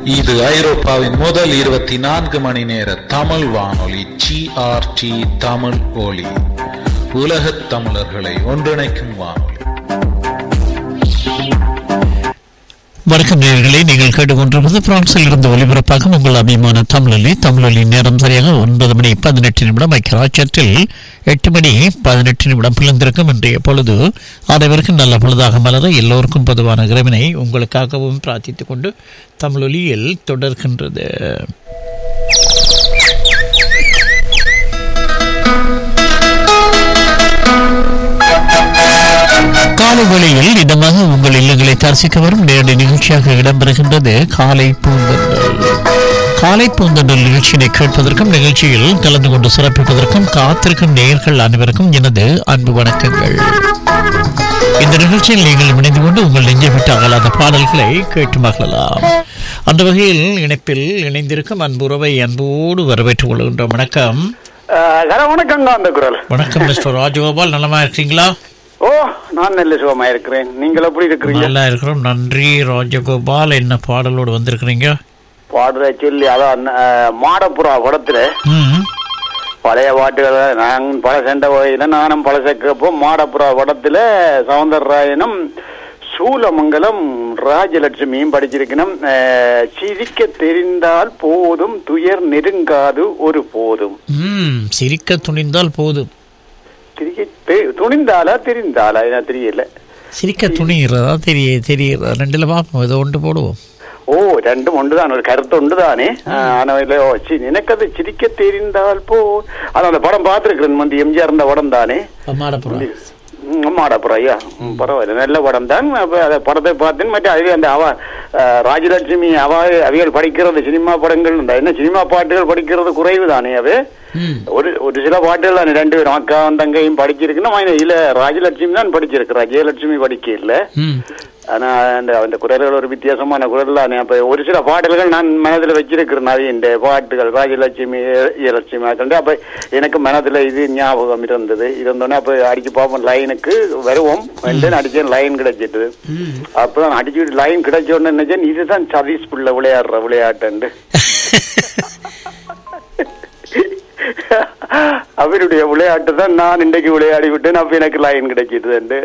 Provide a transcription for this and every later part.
இது ஐரோப்பாவின் முதல் இருபத்தி நான்கு மணி நேர தமிழ் வானொலி ஜிஆர்டி தமிழ் ஒலி உலகத் தமிழர்களை ஒன்றிணைக்கும் வானொலி வணக்கம் நேயர்களே நீங்கள் கேட்டுக்கொண்டிருப்பது பிரான்சில் இருந்து ஒலிபரப்பாக உங்கள் அபிமான தமிழொலி தமிழொலி நேரம் சரியாக ஒன்பது மணி பதினெட்டு நிமிடம் ஐக்கியராட்சத்தில் எட்டு மணி பதினெட்டு நிமிடம் பிளந்திருக்கும் இன்றைய பொழுது அனைவருக்கும் நல்ல பொழுதாக மலர எல்லோருக்கும் பொதுவான இறைவனை உங்களுக்காகவும் பிரார்த்தித்துக் கொண்டு தமிழொலியில் தொடர்கின்றது காலை வேளையில் இதமாக உங்கள் இல்லங்களை தரிசிக்க வரும் நேரடி நிகழ்ச்சியாக இடம்பெறுகின்றது காலை பூந்தொன்றல் காலை பூந்தொன்றல் நிகழ்ச்சியினை கேட்பதற்கும் நிகழ்ச்சியில் கலந்து கொண்டு சிறப்பிப்பதற்கும் காத்திருக்கும் நேயர்கள் அனைவருக்கும் எனது அன்பு வணக்கங்கள் இந்த நிகழ்ச்சியில் நீங்கள் இணைந்து கொண்டு உங்கள் நெஞ்சை விட்டு அகலாத பாடல்களை கேட்டு மகிழலாம் அந்த வகையில் இணைப்பில் இணைந்திருக்கும் அன்புறவை அன்போடு வரவேற்றுக் கொள்கின்றோம் வணக்கம் ஹலோ வணக்கங்க அந்த குரல் வணக்கம் மிஸ்டர் ராஜகோபால் நலமா இருக்கீங்களா ஓ நான் நல்ல சுகமா இருக்கிறேன் நீங்கள் எப்படி இருக்கிறீங்க நல்லா இருக்கிறோம் நன்றி ராஜகோபால் என்ன பாடலோடு வந்திருக்கிறீங்க பாடுற சொல்லி அதான் அஹ், மாடப்புறா படத்துல ம் பழைய பாட்டுகள் நான் பல சென்ற வகையில நானும் பல சேர்க்கப்போ மாடப்புறா படத்துல சவுந்தரராயனும் சூலமங்கலம் ராஜலட்சுமியும் படிச்சிருக்கணும் அஹ், சிரிக்க தெரிந்தால் போதும் துயர் நெருங்காது ஒரு போதும் ம் சிரிக்க துணிந்தால் போதும் சிரிக்க தெ- துணிந்தாலா தெரிந்தாலா எனக்கு தெரியல சிரிக்க துணிகிறதா தெரிய தெரிகிறதா ரெண்டுல பார்ப்போம் இதை ஒன்று போடுவோம் ஓ ரெண்டும் ஒன்றுதான் ஒரு கருத்து ஒன்றுதானே ஆனா இல்ல ஓ சி எனக்கு அது சிரிக்க தெரிந்தால் போ ஆனா அந்த படம் பார்த்துருக்கிறேன் வந்து எம்ஜிஆர் இருந்த படம் தானே மாடப்புறம் அம்மாடப்புறம் ஐயா ம், பரவாயில்ல நல்ல படம் தான் அப்ப அந்த படத்தை பார்த்தேன் மற்ற அதுவே அந்த அவ அஹ், ராஜலட்சுமி அவ அவைகள் படிக்கிறது சினிமா படங்கள் இந்த என்ன சினிமா பாட்டுகள் படிக்கிறது குறைவு தானே அவை ம் ஒரு ஒரு சில பாட்டுகள் தானே ரெண்டு பேரும் அக்காவும் தங்கையும் படிச்சிருக்குன்னா இல்ல ராஜலட்சுமி தான் படிச்சிருக்கிறா ஜெயலட்சுமி படிக்க இல்ல ம் ஆனா அந்த அந்த குரல்கள் ஒரு வித்தியாசமான குரல் தானே அப்ப ஒரு சில பாடல்கள் நான் மனதுல வச்சிருக்கிறேன் அது இந்த பாட்டுகள் ராஜலட்சுமி லட்சுமி கண்டு அப்ப எனக்கு மனதுல இது ஞாபகம் இருந்தது இருந்தோடனே அப்ப அடிச்சு பார்ப்போம் லைனுக்கு வருவோம் வந்து அடிச்சேன் லைன் கிடைச்சிட்டு அப்ப நான் அடிச்சு லைன் கிடைச்ச உடனே நினைச்சேன் இதுதான் சதீஷ் புள்ள விளையாடுற விளையாட்டு அவருடைய விளையாட்டு தான் நான் இன்றைக்கு விளையாடி விட்டேன் அப்ப எனக்கு லைன் கிடைச்சிட்டு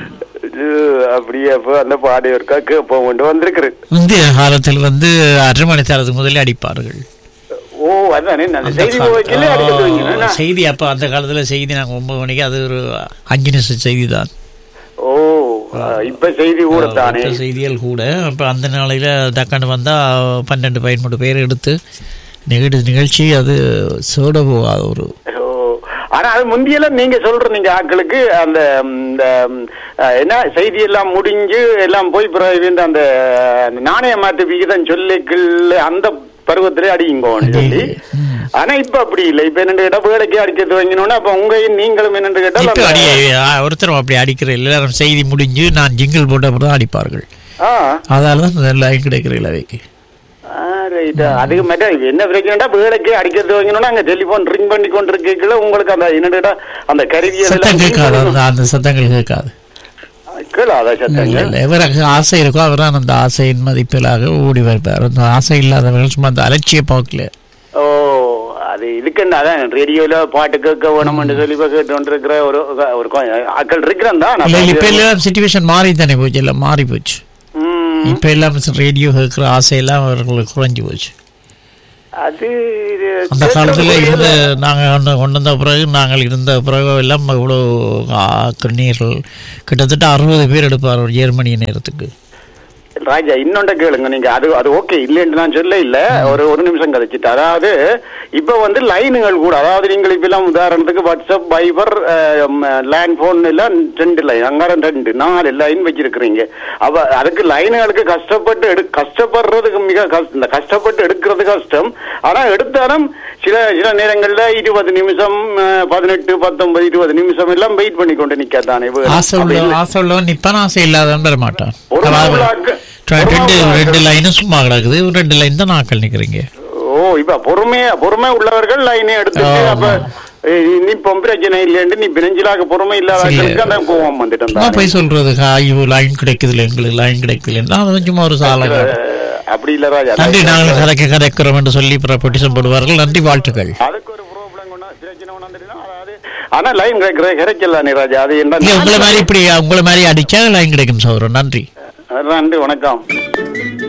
அப்படியே அப்போ அந்த பாடி இருக்கா கேட்போம் கொண்டு வந்திருக்கிறேன் முந்தைய காலத்தில் வந்து அரை மணி நேரத்துக்கு முதல்ல அடிப்பார்கள் ஓ அதானே நான் அந்த செய்தி கால- போய்க்கல அடிக்கிறது ஆ, வைக்கணும். என்ன? செய்தி அப்ப அந்த காலத்துல செய்தி நாங்க ஒன்பது மணிக்கு அது ஒரு அஞ்சு நிமிஷம் செய்தி தான் ஓ இப்ப செய்தி கூட தானே மற்ற செய்திகள் கூட அப்ப அந்த நாளையில டக்காண்டு வந்தா பன்னெண்டு பதிமூணு பேர் எடுத்து நிகழ்ச்சி நிகழ்ச்சி அது சோட போகாத ஒரு ஓ ஆனா அது முந்தியெல்லாம் நீங்க சொல்ற நீங்க ஆட்களுக்கு அந்த ம், இந்த ம், அஹ், என்ன செய்தி எல்லாம் முடிஞ்சு எல்லாம் போய் பிறகு இந்த அந்த அந்த நாணய மாற்று விகிதம் சொல்லிக்கள் அந்த பருவத்திலே அடிங்கோன்னு சொல்லி ஆனா இப்ப அப்படி இல்லை இப்ப என்னண்டு கேட்டா வேலைக்கு அடிக்க துவங்கினோன்னா அப்ப உங்க நீங்களும் என்னண்டு கேட்டால் இப்ப அந்த- அடி ஒருத்தரும் அப்படி அடிக்கிற எல்லாரும் செய்தி முடிஞ்சு நான் ஜிங்கிள் போட்ட அப்புறம் தான் அடிப்பார்கள் ஆ அதால தான் லைன் கிடைக்கிற இலவைக்கு ஆ, right. அதுக்கு மேட்ட என்ன பிரச்சனைடா வேலைக்கு அடிக்கிறது வாங்கணும்னா அங்க டெலிபோன் ரிங் பண்ணி கொண்டு இருக்கீங்களா உங்களுக்கு அந்த என்னடா அந்த கருவி சத்தம் கேட்காது அந்த அந்த சத்தங்கள் கேட்காது கேளாத இல்ல சத்தங்கள் இல்ல இவருக்கு ஆசை இருக்கோ அவர் தான் அந்த ஆசையின் மதிப்பிலாக ஓடி வருவார் அந்த ஆசை இல்லாதவர்கள் சும்மா அந்த அலட்சிய போக்கில் ஓ அது இதுக்குன்னு அதான் ரேடியோல பாட்டு கேட்க வேணும்னு சொல்லி இப்ப கேட்டு இருக்கிற ஒரு ஒரு கொ- ஆட்கள் இருக்கிறேன் தான் இல்ல இப்ப எல்லாம் சுச்சுவேஷன் மாறி தானே போச்சு எல்லாம் மாறி போச்சு ம், இப்ப எல்லாம் ரேடியோ கேட்கிற ஆசையெல்லாம் அவர்களுக்கு குறைஞ்சு போச்சு அது இது அந்த காலத்துல கேட்கறது இருந்த நாங்க கொண்டு கொண்டு வந்த பிறகு நாங்கள் இருந்த பிறகு எல்லாம் இவ்வளோ கண்ணீர்கள் கிட்டத்தட்ட அறுபது பேர் எடுப்பார் ஒரு ஏழு மணி நேரத்துக்கு ராஜா இன்னொண்ட கேளுங்க நீங்க அது அது ஓகே இல்லைன்னு நான் சொல்ல இல்ல ஒரு ஒரு நிமிஷம் கழிச்சிட்டு அதாவது இப்ப வந்து லைனுகள் கூட அதாவது நீங்கள் இப்ப எல்லாம் உதாரணத்துக்கு வாட்ஸ்அப் பைபர் லேண்ட் போன் எல்லாம் ரெண்டு லைன் அங்காரம் ரெண்டு நாலு லைன் வச்சிருக்கிறீங்க அப்ப அதுக்கு லைனுகளுக்கு கஷ்டப்பட்டு எடு கஷ்டப்படுறதுக்கு மிக கஷ்டம் இந்த கஷ்டப்பட்டு எடுக்கிறது கஷ்டம் ஆனா எடுத்தாலும் சில சில நேரங்கள்ல இருபது நிமிஷம் அஹ், பதினெட்டு பத்தொன்பது இருபது நிமிஷம் எல்லாம் வெயிட் பண்ணி கொண்டு நிக்கத்தானே ஆசை உள்ள ஆசை உள்ளவன் நிப்பான் ஆசை இல்லாதவன் பெற மாட்டான் ஒரு அதாவது நாளாக்கு- ரெண்டு ஒரு நாளாக்கு- ரெண்டு லைனும் சும்மா கிடக்குது ரெண்டு லைன் தான் நாக்கள் நிக்கிறீங்க ஓ இப்ப பொறுமையா பொறுமை உள்ளவர்கள் லைனை எடுத்துட்டு ஆமா. அப்ப ஏய், நீ இப்போ பிரச்சனை இல்லைன்னு நீ பிணைஞ்சிலாக பொறுமை இல்லாதவர்களுக்கு அந்த கோவம் வந்துட்டு சும்மா இருந்தாங்க. போய் சொல்றது ஐயோ லைன் கிடைக்குதுல எங்களுக்கு லைன் கிடைக்குதுல அது சும்மா ஒரு சாலை அஹ், அப்படி இல்ல ராஜா நன்றி நாங்கள் கதைக்க கதைக்கிறோம் என்று சொல்லி பெட்டிஷன் போடுவார்கள் நன்றி வாழ்த்துக்கள் அதுக்கு ஒரு ப்ராப்ளம் கொண்டா பிரச்சனை கொண்டாந்துட்டுனா அதாவது ஆனா லைன் கிடைக்கல நீ ராஜா அது நீங்க உங்களை என்ன மாதிரி இப்படி உங்களை மாதிரி அடிச்சா லைன் கிடைக்கும் சௌரம் நன்றி நன்றி வணக்கம்